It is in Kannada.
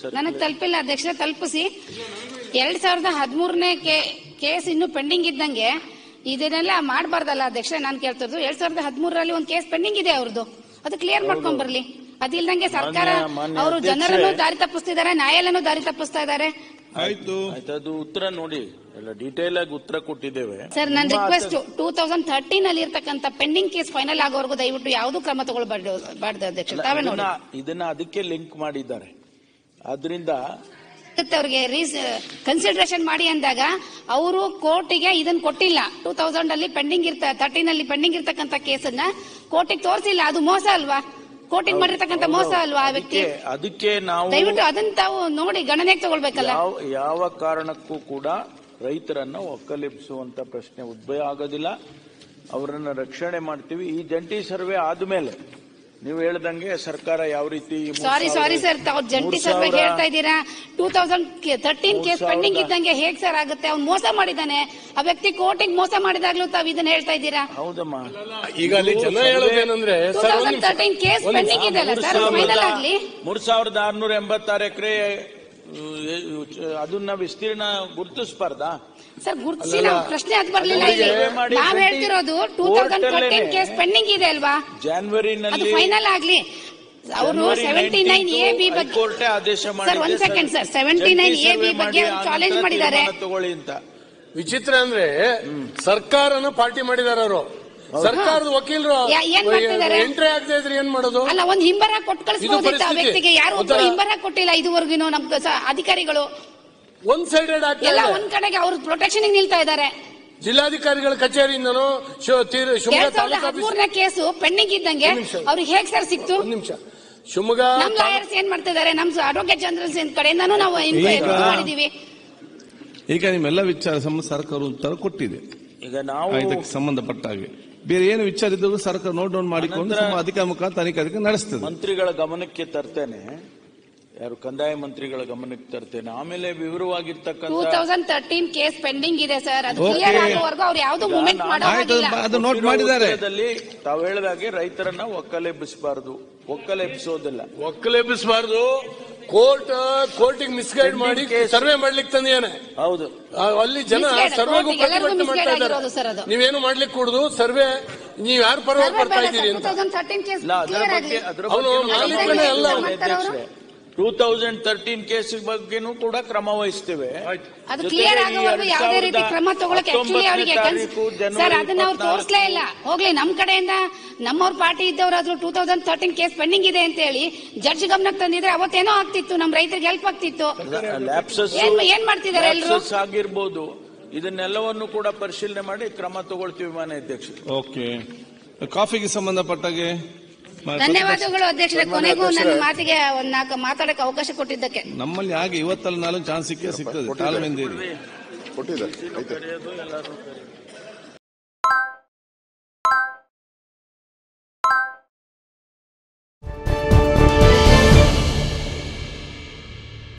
ನನಗೆ ತಲುಪಿಲ್ಲ ಅಧ್ಯಕ್ಷ ತಲುಪಿಸಿ ಎರಡ್ ಸಾವಿರದ ಹದಿಮೂರನೇ ಕೇಸ್ ಇನ್ನು ಪೆಂಡಿಂಗ್ ಇದ್ದಂಗೆ ಇದನ್ನೆಲ್ಲ ಮಾಡಬಾರ್ದಲ್ಲ ಅಧ್ಯಕ್ಷ ನಾನು ಕೇಳ್ತಿರೋದು ಎರಡ್ ಸಾವಿರದ ಹದಿಮೂರರಲ್ಲಿ ಒಂದು ಕೇಸ್ ಪೆಂಡಿಂಗ್ ಇದೆ ಅವ್ರದ್ದು ಅದು ಕ್ಲಿಯರ್ ಮಾಡ್ಕೊಂಡ್ ಬರ್ಲಿ ಅದಿಲ್ದಂಗೆ ಸರ್ಕಾರ ಮಾನ್ಯ- ಮಾನ್ಯ ಅವರು ಅಧ್ಯಕ್ಷೆ. ಜನರನ್ನು ದಾರಿ ತಪ್ಪಿಸ್ತಿದ್ದಾರೆ ನ್ಯಾಯಾಲಯನೂ ದಾರಿ ತಪ್ಪಿಸ್ತಾ ಇದ್ದಾರೆ ಆಯ್ತು ಆಯ್ತು ಅದು ಉತ್ತರ ನೋಡಿ ಎಲ್ಲ ಡೀಟೇಲ್ ಆಗಿ ಉತ್ತರ ಕೊಟ್ಟಿದ್ದೇವೆ ಸರ್ ನನ್ನ ನಿಮ್ಮ ರಿಕ್ವೆಸ್ಟ್ ಟೂ ತೌಸಂಡ್ ಥರ್ಟೀನ್ ಅಲ್ಲಿ ಇರ್ತಕ್ಕಂಥ ಪೆಂಡಿಂಗ್ ಕೇಸ್ ಫೈನಲ್ ಆಗೋವರೆಗೂ ದಯವಿಟ್ಟು ಯಾವ್ದು ಕ್ರಮ ತಗೊಳ್ಬಾರ್ದು ಬಾರ್ದು ಅಧ್ಯಕ್ಷ ಅಲ್ಲ, ತಾವೇ ನೋಡಿ ಇದನ್ನ ಇದನ್ನ ಅದಕ್ಕೆ ಲಿಂಕ್ ಮಾಡಿದ್ದಾರೆ ಆದ್ರಿಂದ ಅವ್ರಿಗೆ ಕನ್ಸಿಡರೇಷನ್ ಮಾಡಿ ಅಂದಾಗ ಅವರು ಕೋರ್ಟಿಗೆ ಇದನ್ನ ಕೊಟ್ಟಿಲ್ಲ ಟೂ ತೌಸಂಡ್ ಅಲ್ಲಿ ಪೆಂಡಿಂಗ್ ಇರ್ತ ತರ್ಟೀನ್ ಅಲ್ಲಿ ಪೆಂಡಿಂಗ್ ಇರ್ತಕ್ಕಂಥ ಕೇಸನ್ನ ಕೋರ್ಟಿಗೆ ತೋರಿಸಿಲ್ಲ ಅದು ಮೋಸ ಅಲ್ವಾ ಕೋರ್ಟಿಗೆ ಮಾಡಿರ್ತಕ್ಕಂಥ ಮೋಸ ಅಲ್ವಾ ಆ ವ್ಯಕ್ತಿ ಅದಕ್ಕೆ ಅದಕ್ಕೆ ನಾವು ದಯವಿಟ್ಟು ಅದನ್ನ ತಾವು ನೋಡಿ ಗಣನೆಗೆ ತಗೊಳ್ಬೇಕಲ್ಲ ಯಾವ ಯಾವ ಕಾರಣಕ್ಕೂ ಕೂಡ ರೈತರನ್ನ ಒಕ್ಕಲೆಬ್ಬಿಸುವಂತ ಪ್ರಶ್ನೆ ಉದ್ಭವ ಆಗೋದಿಲ್ಲ ಅವರನ್ನ ರಕ್ಷಣೆ ಮಾಡ್ತೀವಿ ಈ ಜಂಟಿ ಸರ್ವೆ ಆದ್ಮೇಲೆ ನೀವು ಹೇಳ್ದಂಗೆ ಸರ್ಕಾರ ಯಾವ ರೀತಿ ಈ ಮೂರ್ ಸಾರಿ ಸಾವಿರ- ಸಾರಿ ಸರ್ ತಾವು ಜಂಟಿ ಮೂರ್ ಸರ್ವೆ ಸಾವಿರ- ಹೇಳ್ತಾ ಇದ್ದೀರಾ ಟೂ ತೌಸಂಡ್ ತರ್ಟೀನ್ ಮೂರ್ ಕೇಸ್ ಸಾವಿರದ- ಪೆಂಡಿಂಗ್ ಇದ್ದಂಗೆ ಹೇಗ್ ಸರ್ ಆಗುತ್ತೆ ಅವ್ನು ಮೋಸ ಮಾಡಿದ್ದಾನೆ ಆ ವ್ಯಕ್ತಿ ಕೋರ್ಟಿಗೆ ಮೋಸ ಮಾಡಿದಾಗ್ಲೂ ತಾವು ಇದನ್ನ ಹೇಳ್ತಾ ಇದ್ದೀರಾ ಹೌದಮ್ಮ ಈಗ ಅಲ್ಲಿ ಜನ ಹೇಳೋದೇನಂದ್ರೆ ಟೂ ಸರ್ ಒಂದ್ ತೌಸಂಡ್ ನಿಮಿಷ. ತರ್ಟೀನ್ ಕೇಸ್ ಒಂದ್ ನಿಮಿಷ. ಪೆಂಡಿಂಗ್ ಇದೆಯಲ್ಲ ಮೂರ್ ಸರ್ ಫೈನಲ್ ಸಾವಿರದ- ಆಗ್ಲಿ ಮೂರ್ ಸಾವಿರದ ಆರ್ನೂರ ಎಂಬತ್ತಾರು ಎಕರೆ ಅದನ್ನ ವಿಸ್ತೀರ್ಣ ಗುರುತಿಸಬಾರ್ದಾ ಸರ್ ಗುರುತಿಸಿ ನಾವು ಪ್ರಶ್ನೆ ಅದು ಬರ್ಲಿಲ್ಲ ಅದಕ್ಕೆ ಇಲ್ಲಿ ಮಾಡಿ ನಾವ್ ಗಂಟಿ ಹೇಳ್ತಿರೋದು ಟೂ ತೌಸಂಡ್ ಕೋರ್ಟಲ್ಲೇನೆ ಫೋರ್ಟೀನ್ ಕೇಸ್ ಪೆಂಡಿಂಗ್ ಇದೆ ಅಲ್ವಾ ಅದು ಜಾನ್ವರಿನಲ್ಲಿ ಫೈನಲ್ ಆಗ್ಲಿ ಅವರು ಸೆವೆಂಟಿ ನೈನ್ ಎ ಬಿ ಬಗ್ಗೆ ಕೋರ್ಟೇ ಆದೇಶ ಸರ್ ಮಾಡಿದೆ ಒಂದ್ second sir seventy nine A B ಬಗ್ಗೆ ಚಾಲೆಂಜ್ ಮಾಡಿದ್ದಾರೆ ತಗೊಳ್ಳಿ ಅಂತ ವಿಚಿತ್ರ ಅಂದ್ರೆ ಸರ್ಕಾರನ ಪಾರ್ಟಿ ಮಾಡಿದಾರ ಅವರು ಸರ್ಕಾರದ ವಕೀಲರು ಯಾ- ಏನ್ ಮಾಡ್ತಿದ್ದಾರೆ? ಎಂಟ್ರಿ ಆಗದೆ ಇದ್ರೆ ಏನ್ ಮಾಡೋದು ಅಲ್ಲ ಒಂದ್ ಹಿಂಬರ ಕೊಟ್ಟು ಕಳಿಸಬಹುದಿತ್ತು ಆ ಪರಿಸ್ಥಿತಿ. ವ್ಯಕ್ತಿಗೆ ಯಾರು ಒಬ್ರು ಒಂಥರ- ಹಿಂಬರ ಕೊಟ್ಟಿಲ್ಲ ಇದುವರೆಗೂ ನಮ್ ಸ- ಅಧಿಕಾರಿಗಳು ಒನ್ ಸೈಡೆಡ್ ಎಲ್ಲ ಆಗ್ತದೆ ಒಂದ್ ಕಡೆಗೆ ಅವ್ರ ಪ್ರೊಟೆಕ್ಷನ್ ನಿಲ್ತಾ ಇದ್ದಾರೆ ಜಿಲ್ಲಾಧಿಕಾರಿಗಳ ಕಚೇರಿಯಿಂದನೂ ಶು- ತೀರ್- ಶಿವಮೊಗ್ಗ ಎರಡ್ ಸಾವಿರದ ತಾಲೂಕು ಆಫೀಸ್ ಹದಿಮೂರನೇ ಕೇಸು ಪೆಂಡಿಂಗ್ ಇದ್ದಂಗೆ ಒಂದ್ ನಿಮಿಷ. ಅವ್ರಿಗೆ ಹೇಗ್ ಸರ್ ಸಿಕ್ತು ಒಂದ್ ನಿಮಿಷ ಶಿವಮೊಗ್ಗ ನಮ್ ಲಾಯರ್ಸ್ ಏನ್ ಮಾಡ್ತಿದ್ದಾರೆ ನಮ್ ಅಡ್ವೊಕೇಟ್ ಜನರಲ್ ಕಡೆಯಿಂದಾನು ನಾವು ಈಗ- ಇದು ಮಾಡಿದೀವಿ ಈಗ ನಿಮ್ಮೆಲ್ಲ ವಿಚಾರ ಸಂಬಂಧ ಸರ್ಕಾರ ಉತ್ತರ ಕೊಟ್ಟಿದೆ ಈಗ ನಾವು ಆ, ಇದಕ್ಕೆ ಸಂಬಂಧಪಟ್ಟ ಹಾಗೆ ಬೇರೆ ಏನು ವಿಚಾರ ಇದ್ದರೂ ಸರ್ಕಾರ ನೋಟ್ ಡೌನ್ ಮಾಡಿಕೊಂಡು ಅನಂತರ- ಸುಮ್ಮ ಅಧಿಕಾರ ಮುಖಾಂತರ ತನಿಖೆ ಅದಕ್ಕೆ ನಡೆಸ್ತದೆ ಮಂತ್ರಿಗಳ ಗಮನಕ್ಕೆ ತರ್ತೇನೆ ಯಾರು ಕಂದಾಯ ಮಂತ್ರಿಗಳ ಗಮನಕ್ಕೆ ತರ್ತೇನೆ ಆಮೇಲೆ ಟೂ ವಿವರವಾಗಿರ್ತಕ್ಕಂಥ ತೌಸಂಡ್ ತರ್ಟೀನ್ ಕೇಸ್ ಪೆಂಡಿಂಗ್ ಇದೆ ಸರ್ ಅದು Okay. ಕ್ಲಿಯರ್ ಆಗುವವರೆಗೂ ಅವ್ರು ಯಾವ್ದು ಮೂವ್ಮೆಂಟ್ ಮಾಡೋ ಆಯ್ತು ಹಾಗಿಲ್ಲ ಅದು ನೋಟ್ ಮಾಡಿದ್ದಾರೆ ಉತ್ತರದಲ್ಲಿ ತಾವು ಹೇಳಿದಾಗೆ ರೈತರನ್ನ ಒಕ್ಕಲೆಬ್ಬಿಸಬಾರದು ಒಕ್ಕಲೆಬ್ಬಿಸೋದಿಲ್ಲ ಒಕ್ಕಲೆಬ್ಬಿಸಬಾರ್ದು ಕೋರ್ಟ್ ಕೋರ್ಟಿಗೆ ಮಿಸ್ಗೈಡ್ ಮಾಡಿ case. ಸರ್ವೆ ಮಾಡ್ಲಿಕ್ಕೆ ತಂದಿಯಾನೆ ಹೌದು ಆ, ಅಲ್ಲಿ ಜನ Misguide, ಸರ್ವೆಗೂ courtiಗೆ ಎಲ್ಲರಿಗೂ ಪ್ರತಿಭಟನೆ ಮಾಡ್ತಾ misguide ಇದ್ದಾರೆ ಆಗಿರೋದು ಸರ್ ಅದು. ನೀವೇನು ಮಾಡ್ಲಿಕ್ಕೆ ಕೂಡುದು ಸರ್ವೆ ನೀವ್ ಯಾರ ಪರವಾಗಿ ಬರ್ತಾ ಇದ್ದೀರಿ ಟೂ ಅಂತ ತೌಸಂಡ್ ತರ್ಟೀನ್ ಕೇಸ್ ಇಲ್ಲ ಅದರ ಕ್ಲಿಯರ್ ಬಗ್ಗೆ ಆಗಲಿ ಅದರ ಅವನು ಮಾಲೀಕನೇ ಅಲ್ಲ ಅವನು. ಟೂ ತೌಸಂಡ್ ತರ್ಟೀನ್ ಕೇಸ್ ಬಗ್ಗೆನೂ ಕೂಡ ಕ್ರಮ ವಹಿಸ್ತೇವೆ ಅದು ಜೊತೆಗೆ ಕ್ಲಿಯರ್ ಈ ಆಗೋವರೆಗೂ ಎರಡ್ ಯಾವುದೇ ರೀತಿ ಸಾವಿರದ ಕ್ರಮ ತಗೊಳಕ್ಕೆ ಆಕ್ಚುಲಿ ಅವರಿಗೆ ಹತ್ತೊಂಬತ್ತನೇ ತಾರೀಕು ಜನವರಿ ಸರ್ ಅದನ್ನ ಅವ್ರು ಇಪ್ಪತ್ನಾಲ್ಕು ತೋರಿಸಲೇ ಇಲ್ಲ ಹೋಗ್ಲಿ ನಮ್ ಕಡೆಯಿಂದ ನಮ್ಮವ್ರ ಪಾರ್ಟಿ ಇದ್ದವರಾದ್ರೂ two thousand thirteen case pending ಇದೆ ಅಂತ ಹೇಳಿ ಜಡ್ಜ್ ಗಮನಕ್ಕೆ ತಂದಿದ್ರೆ ಅವತ್ತೇನೋ ಆಗ್ತಿತ್ತು ನಮ್ ರೈತರಿಗೆ ಹೆಲ್ಪ್ ಆಗ್ತಿತ್ತು ಲ್ಯಾಪ್ಸಸ್ ಏನ್ ಏನ್ ಮಾಡ್ತಿದ್ದಾರೆ ಎಲ್ರು ಲ್ಯಾಪ್ಸಸ್ ಆಗಿರ್ಬೋದು ಇದನ್ನೆಲ್ಲವನ್ನು ಕೂಡ ಪರಿಶೀಲನೆ ಮಾಡಿ ಕ್ರಮ ತಗೊಳ್ತೀವಿ ಮಾನ್ಯ ಅಧ್ಯಕ್ಷರು ಓಕೆ ಕಾಫಿಗೆ ಸಂಬಂಧಪಟ್ಟಾಗೆ ಮ- ಧನ್ಯವಾದಗಳು ಅಧ್ಯಕ್ಷರೇ ಕೊನೆಗೂ ನನ್ನ ಮಾತಿಗೆ ಒಂದ್ ನಾಲ್ಕು ಮಾತಾಡಕ್ಕೆ ಅವಕಾಶ ಕೊಟ್ಟಿದ್ದಕ್ಕೆ ನಮ್ಮಲ್ಲಿ ಹಾಗೆ ಇವತ್ತಲ್ಲ ನಾಳೆ ಚಾನ್ಸ್ ಸಿಕ್ಕೇ ಸಿಗ್ತದೆ ತಾಳ್ಮೆಯಿಂದ ಇರಿ. ಕೊಟ್ಟಿದ್ದಾರೆ ಆಯ್ತು ಕರೆಯೋದು ಎಲ್ಲರೂ ಕರೆಯೋದು.